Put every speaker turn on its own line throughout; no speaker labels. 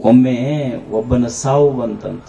ಒಮ್ಮೆ ಒಬ್ಬನ ಸಾವು ಬಂತಂತ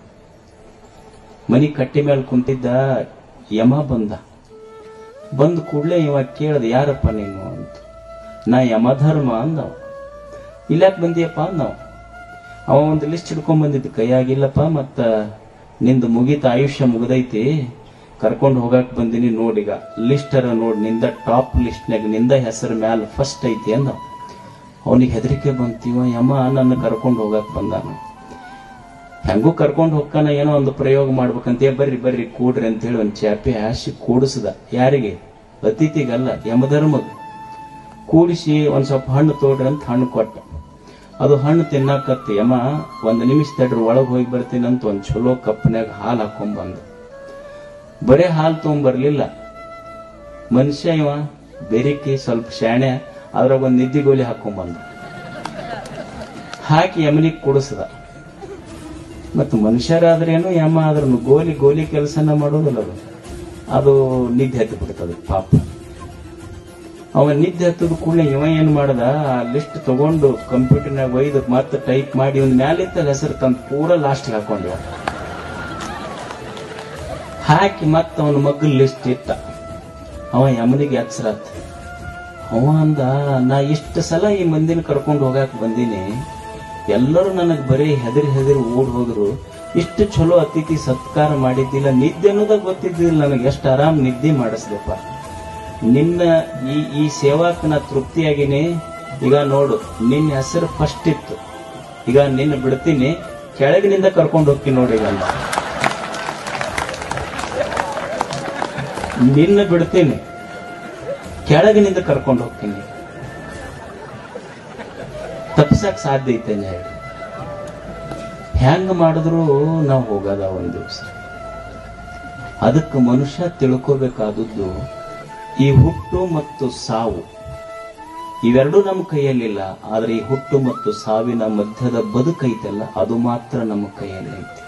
ಮನಿ ಕಟ್ಟಿ ಮೇಲೆ ಕುಂತಿದ್ದ ಯಮ ಬಂದ ಬಂದ ಕೂಡಲೇ ಇವ ಕೇಳ್ದ ಯಾರಪ್ಪ ನೀನು ಅಂತ ನಾ ಯಮಧರ್ಮ ಅಂದವ ಇಲ್ಯಾಕ್ ಬಂದಿಯಪ್ಪ ಅಂದವ ಅವ ಒಂದು ಲಿಸ್ಟ್ ಹಿಡ್ಕೊಂಡ್ ಬಂದಿದ್ದು ಕೈಯಾಗಿಲ್ಲಪ್ಪ ಮತ್ತ ನಿಂದು ಮುಗೀತ ಆಯುಷ್ಯ ಮುಗ್ದೈತಿ ಕರ್ಕೊಂಡು ಹೋಗಕ್ ಬಂದಿನಿ ನೋಡೀಗ ಲಿಸ್ಟರ ನೋಡ್ ನಿಂದ ಟಾಪ್ ಲಿಸ್ಟ್ನಾಗ ನಿಂದ ಹೆಸರು ಮ್ಯಾಲ ಫಸ್ಟ್ ಐತಿ ಅಂದ ಅವನಿಗೆ ಹೆದರಿಕೆ ಬಂತೀವ ಯಮ ನನ್ನ ಕರ್ಕೊಂಡು ಹೋಗಕ್ ಬಂದಾನ ಹೆಂಗೂ ಕರ್ಕೊಂಡು ಹೋಗ್ತಾನ ಏನೋ ಒಂದು ಪ್ರಯೋಗ ಮಾಡ್ಬೇಕಂತ ಬರ್ರಿ ಬರ್ರಿ ಕೂಡ್ರಿ ಅಂತ ಹೇಳಿ ಒಂದು ಚಾಪಿ ಹಾಸಿ ಕೂಡಿಸ್ದ ಯಾರಿಗೆ ಅತಿಥಿಗಲ್ಲ ಯಮಧರ್ಮಗ್ ಕೂಡಿಸಿ ಒಂದ್ ಸ್ವಲ್ಪ ಹಣ್ಣು ತೋಡ್ರಿ ಅಂತ ಹಣ್ಣು ಕೊಟ್ಟ ಅದು ಹಣ್ಣು ತಿನ್ನಾಕತ್ತಿ ಯಮ ಒಂದ್ ನಿಮಿಷ ತಡ್ರಿ ಒಳಗ್ ಹೋಗಿ ಬರ್ತೀನಿ ಅಂತ ಒಂದ್ ಚಲೋ ಕಪ್ನ್ಯಾಗ ಹಾಲು ಹಾಕೊಂಡ್ ಬಂದ ಬರೇ ಹಾಲು ತಗೊಂಬರ್ಲಿಲ್ಲ ಮನುಷ್ಯ ಇವ ಬೆರಿಕಿ ಸ್ವಲ್ಪ ಶಾಣೆ ಅದ್ರಾಗ ಒಂದ್ ನಿದ್ದಿ ಗೋಲಿ ಹಾಕೊಂಡ್ ಬಂದ ಹಾಕಿ ಯಮನಿಗೆ ಕುಡಿಸ್ದ ಮತ್ತು ಮನುಷ್ಯರಾದ್ರೇನು ಯಮ ಆದ್ರೂ ಗೋಲಿ ಗೋಲಿ ಕೆಲಸನ ಮಾಡೋದಿಲ್ಲ ಅದು ಅದು ನಿದ್ದೆ ಹತ್ತಿ ಬಿಡ್ತದೆ ಪಾಪ ಅವ ನಿದ್ದೆ ಹತ್ತದ ಕೂಡಲೇ ಇವ ಏನ್ ಮಾಡ್ದ ಆ ಲಿಸ್ಟ್ ತಗೊಂಡು ಕಂಪ್ಯೂಟರ್ನಾಗ ಒಯ್ದು ಮತ್ತೆ ಟೈಪ್ ಮಾಡಿ ಒಂದ್ ಮ್ಯಾಲಿತ್ತ ಹೆಸರು ತಂದು ಪೂರ ಲಾಸ್ಟ್ ಹಾಕೊಂಡಿವ ಹಾಕಿ ಮತ್ತೆ ಅವನ ಮಗ್ಗಲ್ ಲಿಸ್ಟ್ ಇಟ್ಟ ಅವ ಯಮನಿಗೆ ಎಚ್ಚರಾತ ಅವ ಅಂದ ನಾ ಇಷ್ಟು ಸಲ ಈ ಮಂದಿನ ಕರ್ಕೊಂಡು ಹೋಗಾಕ ಬಂದೀನಿ ಎಲ್ಲರೂ ನನಗ್ ಬರೀ ಹೆದರಿ ಹೆದರಿ ಓಡ್ ಹೋದ್ರು ಇಷ್ಟು ಚಲೋ ಅತಿಥಿ ಸತ್ಕಾರ ಮಾಡಿದ್ದಿಲ್ಲ ನಿದ್ದೆ ಅನ್ನೋದ ಗೊತ್ತಿದ್ದಿಲ್ಲ ನನಗೆ ಎಷ್ಟು ಆರಾಮ್ ನಿದ್ದೆ ಮಾಡಿಸ್ದಪ್ಪ ನಿನ್ನ ಈ ಈ ಸೇವಾಕ್ ನಾ ತೃಪ್ತಿಯಾಗಿನಿ ಈಗ ನೋಡು ನಿನ್ನ ಹೆಸರು ಫಸ್ಟ್ ಇತ್ತು ಈಗ ನಿನ್ನ ಬಿಡ್ತೀನಿ ಕೆಳಗಿನಿಂದ ಕರ್ಕೊಂಡು ಹೋಗ್ತೀನಿ ನೋಡಿ ಈಗ ಅಂದ. ನಿನ್ನ ಬಿಡ್ತೀನಿ ಕೆಳಗಿನಿಂದ ಕರ್ಕೊಂಡು ಹೋಗ್ತೀನಿ ತಪ್ಸಕ್ ಸಾಧ್ಯ ಐತೆ ಹೇಳಿ ಹೆಂಗ ಮಾಡಿದ್ರು ನಾವು ಹೋಗದ ಒಂದ್ ದಿವಸ ಅದಕ್ಕೆ ಮನುಷ್ಯ ತಿಳ್ಕೋಬೇಕಾದದ್ದು ಈ ಹುಟ್ಟು ಮತ್ತು ಸಾವು ಇವೆರಡೂ ನಮ್ಮ ಕೈಯಲ್ಲಿಲ್ಲ ಆದ್ರೆ ಈ ಹುಟ್ಟು ಮತ್ತು ಸಾವಿನ ಮಧ್ಯದ ಬದುಕೈತಲ್ಲ ಅದು ಮಾತ್ರ ನಮ್ಮ ಕೈಯಲ್ಲಿ ಐತಿ